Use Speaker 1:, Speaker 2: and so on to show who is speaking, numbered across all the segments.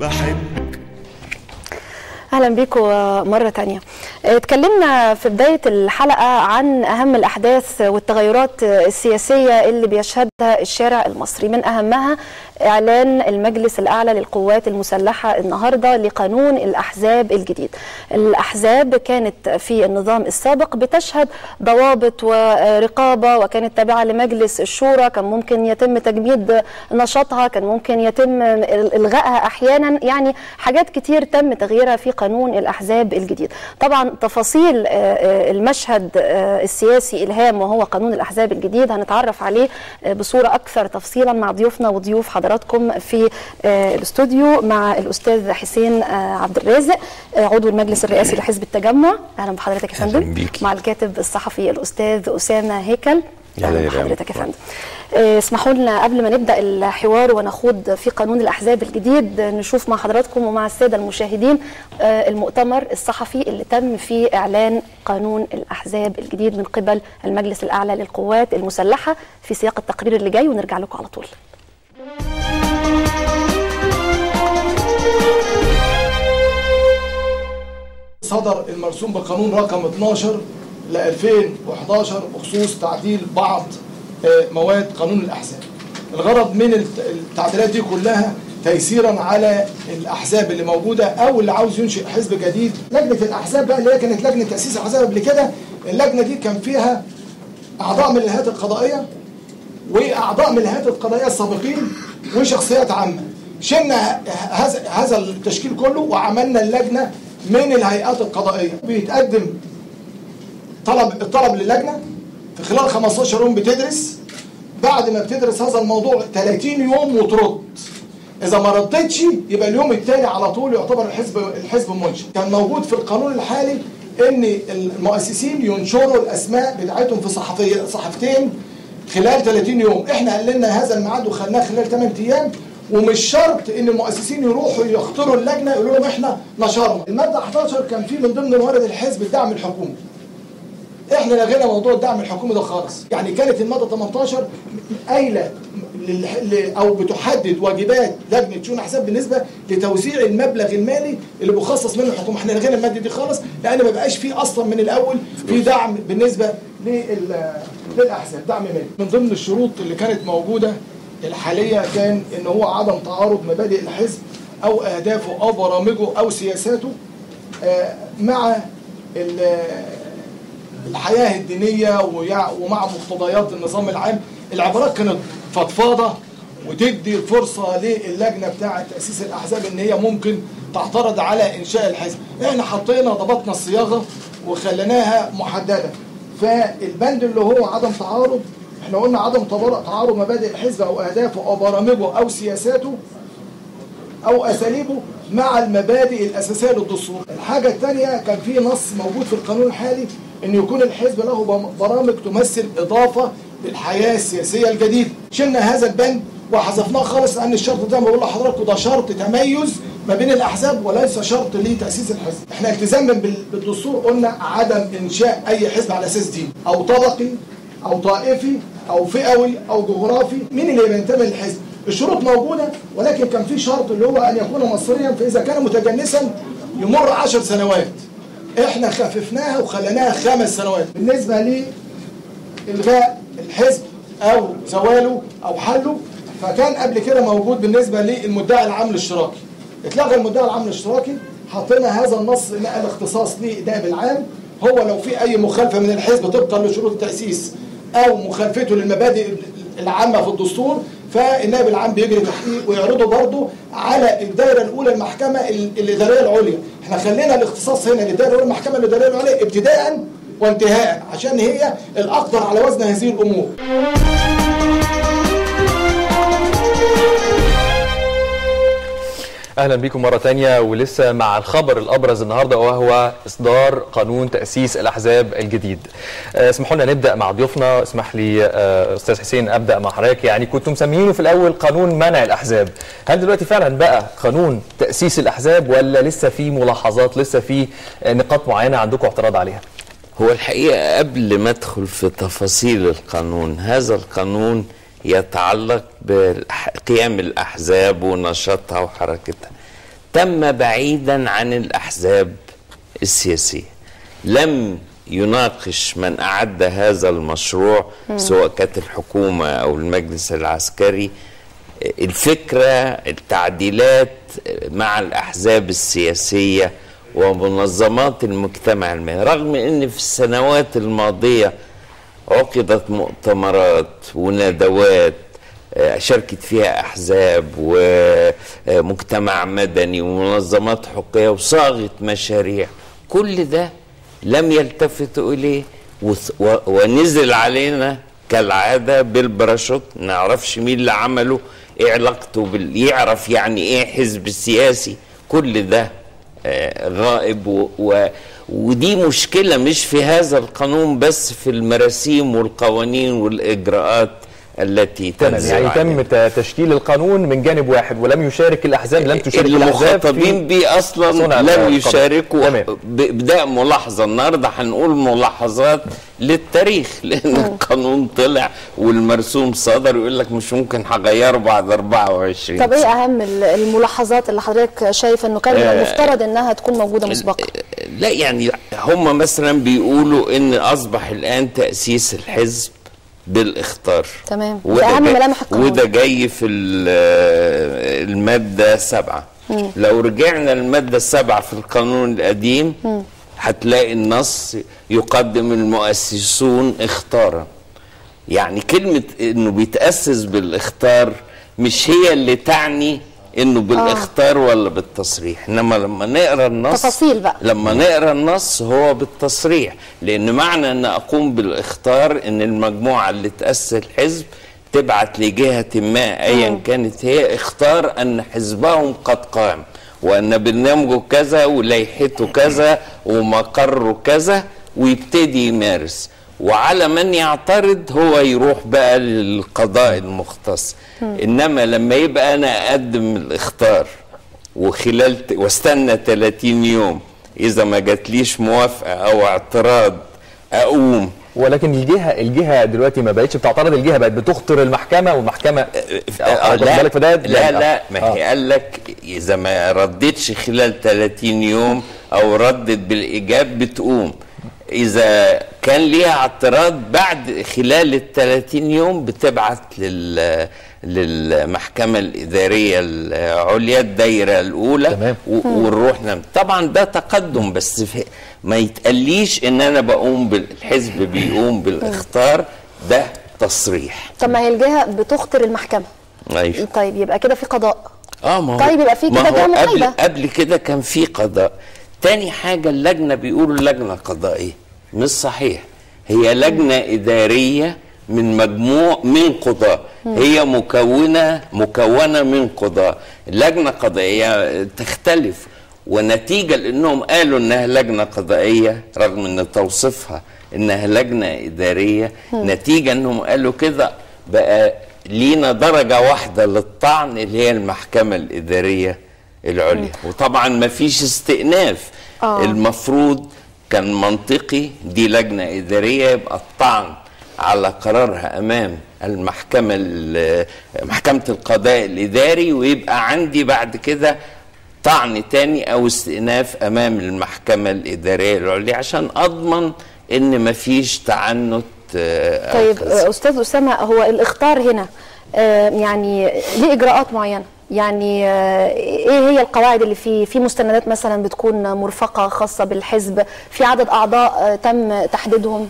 Speaker 1: بحبك
Speaker 2: اهلا بيكم مره تانية اتكلمنا في بدايه الحلقه عن اهم الاحداث والتغيرات السياسيه اللي بيشهدها الشارع المصري من اهمها اعلان المجلس الاعلى للقوات المسلحه النهارده لقانون الاحزاب الجديد الاحزاب كانت في النظام السابق بتشهد ضوابط ورقابه وكانت تابعه لمجلس الشورى كان ممكن يتم تجميد نشاطها كان ممكن يتم الغائها احيانا يعني حاجات كتير تم تغييرها في قانون الاحزاب الجديد طبعا تفاصيل المشهد السياسي الهام وهو قانون الاحزاب الجديد هنتعرف عليه بصوره اكثر تفصيلا مع ضيوفنا وضيوف حضراتكم في الاستوديو مع الاستاذ حسين عبد الرازق عضو المجلس الرئاسي لحزب التجمع اهلا بحضرتك يا فندم مع الكاتب الصحفي الاستاذ اسامه هيكل اهلا بحضرتك يا فندم اسمحوا لنا قبل ما نبدا الحوار ونخوض في قانون الاحزاب الجديد نشوف مع حضراتكم ومع الساده المشاهدين المؤتمر الصحفي اللي تم فيه اعلان قانون الاحزاب الجديد من قبل المجلس الاعلى للقوات المسلحه في سياق التقرير اللي جاي ونرجع لكم على طول.
Speaker 3: صدر المرسوم بقانون رقم 12 ل 2011 بخصوص تعديل بعض مواد قانون الاحزاب. الغرض من التعديلات دي كلها تيسيرا على الاحزاب اللي موجوده او اللي عاوز ينشئ حزب جديد. لجنه الاحزاب بقى اللي هي كانت لجنه تاسيس الاحزاب قبل كده اللجنه دي كان فيها اعضاء من الهيئات القضائيه واعضاء من الهيئات القضائيه السابقين وشخصيات عامه. شلنا هذا هذا التشكيل كله وعملنا اللجنه من الهيئات القضائيه بيتقدم طلب الطلب للجنه في خلال 15 يوم بتدرس بعد ما بتدرس هذا الموضوع 30 يوم وترد اذا ما ردتش يبقى اليوم التالي على طول يعتبر الحزب الحزب منشئ كان موجود في القانون الحالي ان المؤسسين ينشروا الاسماء بتاعتهم في صحفيه صحفتين خلال 30 يوم احنا قللنا هذا الميعاد وخلناه خلال 8 ايام ومش شرط ان المؤسسين يروحوا يختاروا اللجنه يقولوا لهم احنا نشرنا الماده 11 كان في من ضمن موارد الحزب الدعم الحكومي احنا لغينا موضوع الدعم الحكومي ده خالص يعني كانت الماده 18 قايله او بتحدد واجبات لجنه شؤون احزاب بالنسبه لتوزيع المبلغ المالي اللي بيخصص منه الحكومه احنا لغينا الماده دي خالص لان ما بقاش فيه اصلا من الاول في دعم بالنسبه للاحزاب دعم مالي من ضمن الشروط اللي كانت موجوده الحاليه كان ان هو عدم تعارض مبادئ الحزب او اهدافه او برامجه او سياساته مع الحياه الدينيه ومع مقتضيات النظام العام العبارات كانت فضفاضه وتدي فرصه للجنه بتاعه تاسيس الاحزاب ان هي ممكن تعترض على انشاء الحزب احنا حطينا ضبطنا الصياغه وخليناها محدده فالبند اللي هو عدم تعارض احنا قلنا عدم تعارض مبادئ الحزب او اهدافه او برامجه او سياساته او اساليبه مع المبادئ الاساسيه للدستور. الحاجه الثانيه كان في نص موجود في القانون الحالي ان يكون الحزب له برامج تمثل اضافه للحياه السياسيه الجديده. شلنا هذا البند وحذفناه خالص لان الشرط ده بقول لحضراتكم ده شرط تميز ما بين الاحزاب وليس شرط لتاسيس الحزب. احنا التزاما بالدستور قلنا عدم انشاء اي حزب على اساس ديني او طبقي او طائفي او فئوي او جغرافي مين اللي بينتمي للحزب الشروط موجوده ولكن كان في شرط اللي هو ان يكون مصريا فاذا كان متجنسا يمر 10 سنوات احنا خففناها وخليناها خمس سنوات بالنسبه لالغاء الحزب او زواله او حله فكان قبل كده موجود بالنسبه للمدعي العام الاشتراكي اتلغى المدعي العام الاشتراكي حطينا هذا النص نقل اختصاص للنائب العام هو لو في اي مخالفه من الحزب طبقا لشروط التاسيس او مخالفته للمبادئ العامه في الدستور فالنائب العام بيجري تحقيق ويعرضه برضه على الدائره الاولى المحكمه الاداريه العليا احنا خلينا الاختصاص هنا للدائره الاولى المحكمه الاداريه العليا ابتداء وانتهاء عشان هي الاقدر على وزن هذه الامور
Speaker 4: اهلا بكم مره تانية ولسه مع الخبر الابرز النهارده وهو اصدار قانون تاسيس الاحزاب الجديد اسمحوا لنا نبدا مع ضيوفنا اسمح لي استاذ حسين ابدا مع حضرتك يعني كنتم مسمينه في الاول قانون منع الاحزاب هل دلوقتي فعلا بقى قانون تاسيس الاحزاب ولا لسه في ملاحظات لسه في نقاط معينه عندكم اعتراض عليها
Speaker 5: هو الحقيقه قبل ما ادخل في تفاصيل القانون هذا القانون يتعلق بقيام الأحزاب ونشاطها وحركتها تم بعيدا عن الاحزاب السياسيه لم يناقش من اعد هذا المشروع سواء كانت الحكومه او المجلس العسكري الفكره التعديلات مع الاحزاب السياسيه ومنظمات المجتمع المدني رغم ان في السنوات الماضيه عقدت مؤتمرات وندوات آه، شاركت فيها احزاب ومجتمع مدني ومنظمات حقوقيه وصاغت مشاريع كل ده لم يلتفتوا اليه وث- و- ونزل علينا كالعاده بالباراشوت ما نعرفش مين اللي عمله ايه علاقته بال... يعرف يعني ايه حزب سياسي كل ده آه، غائب و... و... ودي مشكله مش في هذا القانون بس في المراسيم والقوانين والاجراءات التي
Speaker 4: تمام
Speaker 5: تنزل
Speaker 4: يعني
Speaker 5: علينا.
Speaker 4: تم ت- تشكيل القانون من جانب واحد ولم يشارك الاحزاب لم تشارك الاحزاب
Speaker 5: المخاطبين
Speaker 4: في
Speaker 5: بيه اصلا
Speaker 4: صنع
Speaker 5: لم
Speaker 4: القانون.
Speaker 5: يشاركوا
Speaker 4: تمام.
Speaker 5: بابداء ملاحظه النهارده هنقول ملاحظات للتاريخ لان القانون طلع والمرسوم صدر ويقول لك مش ممكن هغيره بعد 24
Speaker 2: طب ايه اهم ال- الملاحظات اللي حضرتك شايف انه كان من
Speaker 5: آه،
Speaker 2: المفترض انها تكون موجوده مسبقا
Speaker 5: لا يعني هم مثلا بيقولوا ان اصبح الان تاسيس الحزب بالاختار
Speaker 2: تمام. دي
Speaker 5: وده
Speaker 2: أهم
Speaker 5: جاي-
Speaker 2: ملامح القانون.
Speaker 5: وده جاي في ال- الماده سبعة لو رجعنا الماده السبعة في القانون القديم هتلاقي النص يقدم المؤسسون اختارا يعني كلمة انه بيتأسس بالاختار مش هي اللي تعني انه بالاختار ولا بالتصريح انما لما نقرا النص
Speaker 2: تفاصيل بقى.
Speaker 5: لما نقرا النص هو بالتصريح لان معنى ان اقوم بالاختار ان المجموعه اللي تاسس الحزب تبعت لجهه ما ايا كانت هي اختار ان حزبهم قد قام وان برنامجه كذا ولائحته كذا ومقره كذا ويبتدي يمارس وعلى من يعترض هو يروح بقى للقضاء المختص انما لما يبقى انا اقدم الاختار وخلال ت- واستنى 30 يوم اذا ما جاتليش موافقه او اعتراض اقوم
Speaker 4: ولكن الجهه الجهه دلوقتي ما بقتش بتعترض الجهه بقت بتخطر المحكمه والمحكمه
Speaker 5: آه،
Speaker 4: واخد
Speaker 5: لا
Speaker 4: بالك فده
Speaker 5: لا
Speaker 4: يعني-
Speaker 5: لا ما
Speaker 4: آه.
Speaker 5: هي قال لك اذا ما ردتش خلال 30 يوم او ردت بالايجاب بتقوم اذا كان ليها اعتراض بعد خلال ال 30 يوم بتبعت لل للمحكمة الإدارية العليا الدايرة الأولى
Speaker 4: تمام.
Speaker 5: و- ونروح نعمل طبعا ده تقدم بس في ما يتقليش إن أنا بقوم بالحزب بيقوم بالاختار ده تصريح
Speaker 2: طب ما هي الجهه بتخطر المحكمه
Speaker 5: أيوه
Speaker 2: طيب يبقى كده في قضاء
Speaker 5: اه ما هو
Speaker 2: طيب يبقى في
Speaker 5: ما
Speaker 2: كده
Speaker 5: هو
Speaker 2: جهة
Speaker 5: قبل
Speaker 2: محايدة.
Speaker 5: قبل كده كان في قضاء تاني حاجة اللجنة بيقولوا لجنة قضائية مش صحيح هي لجنة إدارية من مجموع من قضاء هي مكونة مكونة من قضاء لجنة قضائية تختلف ونتيجة لأنهم قالوا إنها لجنة قضائية رغم إن توصيفها إنها لجنة إدارية نتيجة إنهم قالوا كده بقى لينا درجة واحدة للطعن اللي هي المحكمة الإدارية العليا وطبعا ما فيش استئناف
Speaker 2: آه.
Speaker 5: المفروض كان منطقي دي لجنة إدارية يبقى الطعن على قرارها أمام المحكمة ال- محكمة القضاء الإداري ويبقى عندي بعد كده طعن تاني أو استئناف أمام المحكمة الإدارية العليا عشان أضمن إن مفيش تعنت آه، أو
Speaker 2: طيب
Speaker 5: كذا.
Speaker 2: آه، استاذ اسامه هو الاختار هنا آه، يعني ليه اجراءات معينه يعني آه، ايه هي القواعد اللي فيه في مستندات مثلا بتكون مرفقه خاصه بالحزب في عدد اعضاء آه، تم تحديدهم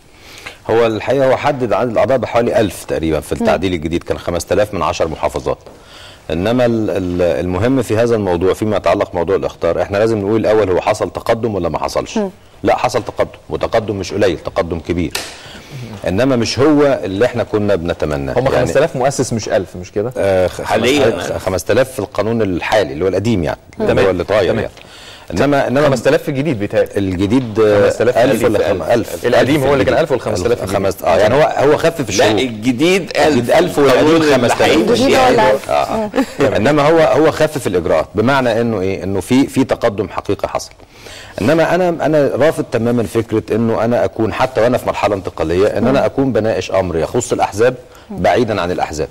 Speaker 1: هو الحقيقه هو حدد عدد الاعضاء بحوالي 1000 تقريبا في التعديل الجديد كان 5000 من 10 محافظات انما ال- ال- المهم في هذا الموضوع فيما يتعلق موضوع الاختار احنا لازم نقول الاول هو حصل تقدم ولا ما حصلش لا حصل تقدم وتقدم مش قليل تقدم كبير انما مش هو اللي احنا كنا بنتمناه
Speaker 4: هم 5000 مؤسس مش 1000 مش كده؟
Speaker 1: آه، خ-
Speaker 5: حالياً.
Speaker 1: خمس- 5000 في القانون الحالي اللي هو القديم يعني اللي
Speaker 4: تمام.
Speaker 1: هو اللي اتغير
Speaker 4: تمام.
Speaker 1: يعني انما انما
Speaker 4: 5000 الجديد بيتهيألي
Speaker 1: الجديد آه،
Speaker 4: 5000
Speaker 1: 1000 ولا
Speaker 4: القديم.
Speaker 1: 1000
Speaker 4: القديم هو اللي كان 1000 وال 5000 الجديد.
Speaker 1: خمس اه يعني هو هو خفف
Speaker 5: لا
Speaker 1: الشروط
Speaker 5: الجديد
Speaker 1: الجديد
Speaker 5: 1000
Speaker 1: 1000 والقديم
Speaker 5: القانون اللي
Speaker 1: 5000
Speaker 5: هيمشي
Speaker 2: الجديد هو
Speaker 5: يعني.
Speaker 2: اللي 1000.
Speaker 1: اه انما هو هو خفف الاجراءات بمعنى انه ايه انه في في تقدم حقيقي حصل انما انا انا رافض تماما فكره انه انا اكون حتى وانا في مرحله انتقاليه ان انا اكون بناقش امر يخص الاحزاب بعيدا عن الاحزاب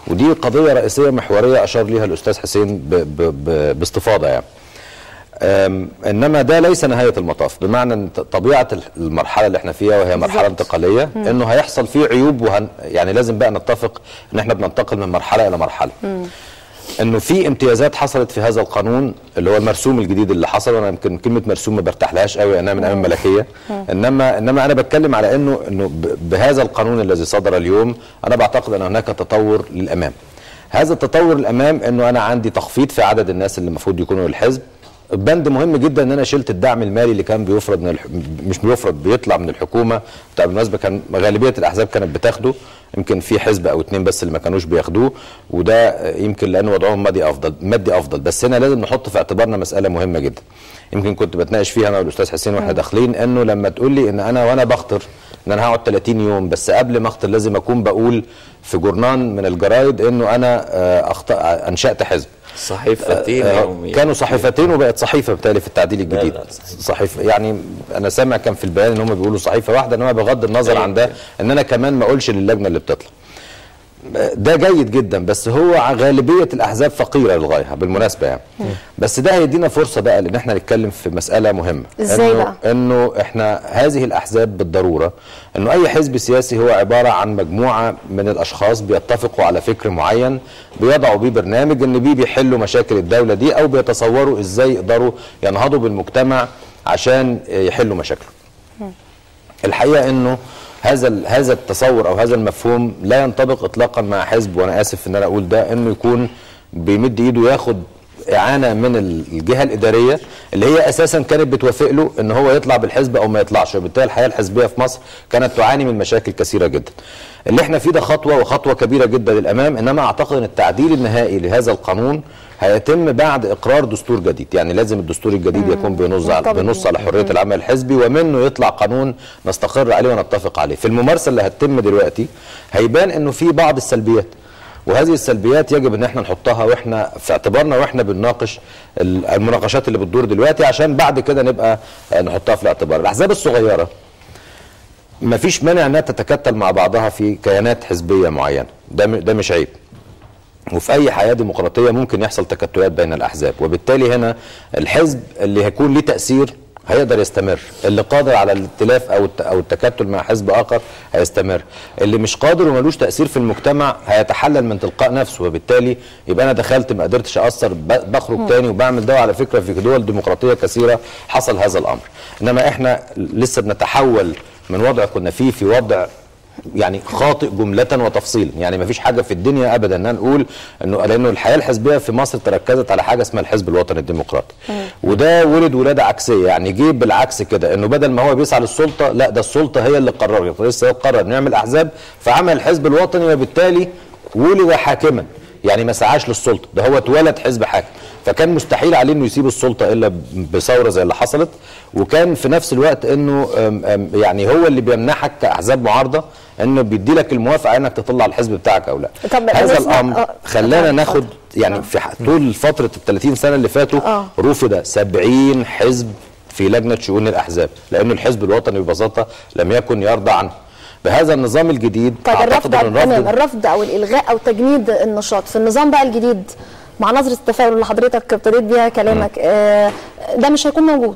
Speaker 1: ودي قضيه رئيسيه محوريه اشار ليها الاستاذ حسين ب ب ب باستفاضه يعني أم، انما ده ليس نهايه المطاف بمعنى ان ط- طبيعه المرحله اللي احنا فيها وهي مرحله
Speaker 2: بالظبط.
Speaker 1: انتقاليه انه هيحصل فيه عيوب وهن يعني لازم بقى نتفق ان احنا بننتقل من مرحله الى مرحله انه في امتيازات حصلت في هذا القانون اللي هو المرسوم الجديد اللي حصل وانا يمكن كلمه مرسوم ما برتاحلهاش قوي انها من ايام الملكيه انما انما انا بتكلم على انه انه ب- بهذا القانون الذي صدر اليوم انا بعتقد ان هناك تطور للامام هذا التطور الامام انه انا عندي تخفيض في عدد الناس اللي المفروض يكونوا الحزب بند مهم جدا ان انا شلت الدعم المالي اللي كان بيفرض من الح... مش بيفرض بيطلع من الحكومه بتاع بالمناسبه كان غالبيه الاحزاب كانت بتاخده يمكن في حزب او اتنين بس اللي ما كانوش بياخدوه وده يمكن لان وضعهم مادي افضل مادي افضل بس هنا لازم نحط في اعتبارنا مساله مهمه جدا يمكن كنت بتناقش فيها انا والاستاذ حسين واحنا داخلين انه لما تقول لي ان انا وانا بخطر ان انا هقعد 30 يوم بس قبل ما اخطر لازم اكون بقول في جورنان من الجرايد انه انا آه، أخط... انشات حزب
Speaker 5: صحيفتين
Speaker 1: آه،
Speaker 5: يوميا
Speaker 1: كانوا صحيفتين وبقت صحيفه بالتالي في التعديل الجديد
Speaker 5: لا، صحيح.
Speaker 1: صحيفه يعني انا سامع كان في البيان ان هم بيقولوا صحيفه واحده انما بغض النظر
Speaker 5: أيوة.
Speaker 1: عن ده ان انا كمان ما اقولش للجنه اللي بتطلع ده جيد جدا بس هو ع- غالبيه الاحزاب فقيره للغايه بالمناسبه يعني بس ده هيدينا فرصه بقى لان احنا نتكلم في مساله مهمه
Speaker 2: إزاي
Speaker 1: إنه
Speaker 2: بقى؟
Speaker 1: انه احنا هذه الاحزاب بالضروره انه اي حزب سياسي هو عباره عن مجموعه من الاشخاص بيتفقوا على فكر معين بيضعوا بيه برنامج ان بيه بيحلوا مشاكل الدوله دي او بيتصوروا ازاي يقدروا ينهضوا بالمجتمع عشان يحلوا مشاكله الحقيقه انه هذا ال- هذا التصور او هذا المفهوم لا ينطبق اطلاقا مع حزب وانا اسف ان انا اقول ده انه يكون بيمد ايده ياخد اعانه من ال- الجهه الاداريه اللي هي اساسا كانت بتوافق له ان هو يطلع بالحزب او ما يطلعش وبالتالي الحياه الحزبيه في مصر كانت تعاني من مشاكل كثيره جدا. اللي احنا فيه ده خطوه وخطوه كبيره جدا للامام انما اعتقد ان التعديل النهائي لهذا القانون هيتم بعد اقرار دستور جديد يعني لازم الدستور الجديد يكون بينص على
Speaker 2: مرتبط
Speaker 1: بينص على حريه العمل الحزبي ومنه يطلع قانون نستقر عليه ونتفق عليه في الممارسه اللي هتتم دلوقتي هيبان انه في بعض السلبيات وهذه السلبيات يجب ان احنا نحطها واحنا في اعتبارنا واحنا بنناقش ال- المناقشات اللي بتدور دلوقتي عشان بعد كده نبقى آه، نحطها في الاعتبار الاحزاب الصغيره ما فيش مانع انها تتكتل مع بعضها في كيانات حزبيه معينه ده م- ده مش عيب وفي اي حياه ديمقراطيه ممكن يحصل تكتلات بين الاحزاب وبالتالي هنا الحزب اللي هيكون ليه تاثير هيقدر يستمر اللي قادر على الائتلاف او الت- او التكتل مع حزب اخر هيستمر اللي مش قادر وملوش تاثير في المجتمع هيتحلل من تلقاء نفسه وبالتالي يبقى انا دخلت ما قدرتش اثر ب- بخرج تاني وبعمل ده وعلى فكره في دول ديمقراطيه كثيره حصل هذا الامر انما احنا لسه بنتحول من وضع كنا فيه في وضع يعني خاطئ جملة وتفصيلا يعني ما فيش حاجة في الدنيا أبدا أن نقول أنه لأنه الحياة الحزبية في مصر تركزت على حاجة اسمها الحزب الوطني الديمقراطي وده ولد ولادة عكسية يعني جه بالعكس كده أنه بدل ما هو بيسعى للسلطة لا ده السلطة هي اللي قررت لسه هو قرر نعمل أحزاب فعمل الحزب الوطني وبالتالي ولد حاكما يعني ما سعاش للسلطه ده هو اتولد حزب حاكم فكان مستحيل عليه انه يسيب السلطه الا بثوره زي اللي حصلت وكان في نفس الوقت انه أم أم يعني هو اللي بيمنحك كاحزاب معارضه انه بيدي لك الموافقه انك تطلع الحزب بتاعك او لا
Speaker 2: طب
Speaker 1: هذا
Speaker 2: نسمع-
Speaker 1: الامر
Speaker 2: آه،
Speaker 1: خلانا
Speaker 2: اتفضل.
Speaker 1: ناخد يعني في ح- طول فتره ال 30 سنه اللي فاتوا
Speaker 2: آه.
Speaker 1: رفض 70 حزب في لجنه شؤون الاحزاب لانه الحزب الوطني ببساطه لم يكن يرضى عنه بهذا النظام الجديد
Speaker 2: طيب
Speaker 1: أعتقد
Speaker 2: الرفض
Speaker 1: إن
Speaker 2: تمام الرفض او الالغاء او تجنيد النشاط في النظام بقى الجديد مع نظره التفاؤل اللي حضرتك ابتديت بيها كلامك آه ده مش هيكون موجود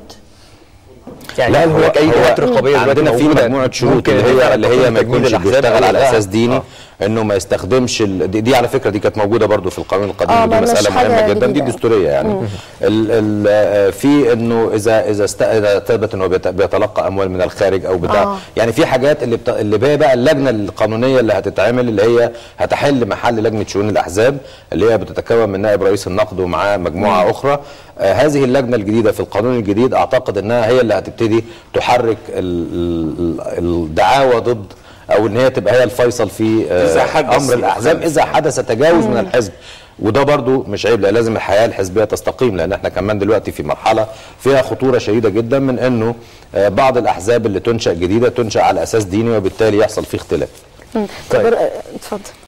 Speaker 4: يعني
Speaker 1: لا
Speaker 4: هل
Speaker 1: هو
Speaker 4: هناك اي
Speaker 1: هو
Speaker 4: جهات رقابيه دلوقتي
Speaker 1: عندنا في
Speaker 4: موجودة
Speaker 1: مجموعه شروط
Speaker 4: ممكن
Speaker 1: اللي هي اللي هي ما
Speaker 4: تجنيد
Speaker 1: يكونش
Speaker 4: الأحزاب
Speaker 1: بيشتغل
Speaker 4: أو
Speaker 1: على
Speaker 4: إلغائها؟
Speaker 1: اساس ديني
Speaker 4: آه.
Speaker 1: انه ما يستخدمش ال... دي, دي على فكره دي كانت موجوده برضو في القانون القديم
Speaker 2: آه،
Speaker 1: ودي
Speaker 2: ما- مش
Speaker 1: مساله
Speaker 2: حاجة
Speaker 1: مهمه جدا دي
Speaker 2: جديدة.
Speaker 1: دستوريه يعني ال... ال... آه، في انه اذا اذا است... اذا ثبت انه بيت... بيتلقى اموال من الخارج او بتاع
Speaker 2: آه.
Speaker 1: يعني في حاجات اللي بت... اللي هي بقى اللجنه القانونيه اللي هتتعمل اللي هي هتحل محل لجنه شؤون الاحزاب اللي هي بتتكون من نائب رئيس النقد ومعاه مجموعه اخرى آه هذه اللجنه الجديده في القانون الجديد اعتقد انها هي اللي هتبتدي تحرك ال... ال... الدعاوى ضد او ان هي تبقى هي الفيصل في آه،
Speaker 5: إذا حدث
Speaker 1: امر الاحزاب اذا حدث تجاوز من الحزب وده برضو مش عيب لا لازم الحياه الحزبيه تستقيم لان احنا كمان دلوقتي في مرحله فيها خطوره شديده جدا من انه آه، بعض الاحزاب اللي تنشا جديده تنشا على اساس ديني وبالتالي يحصل فيه اختلاف
Speaker 2: طيب اتفضل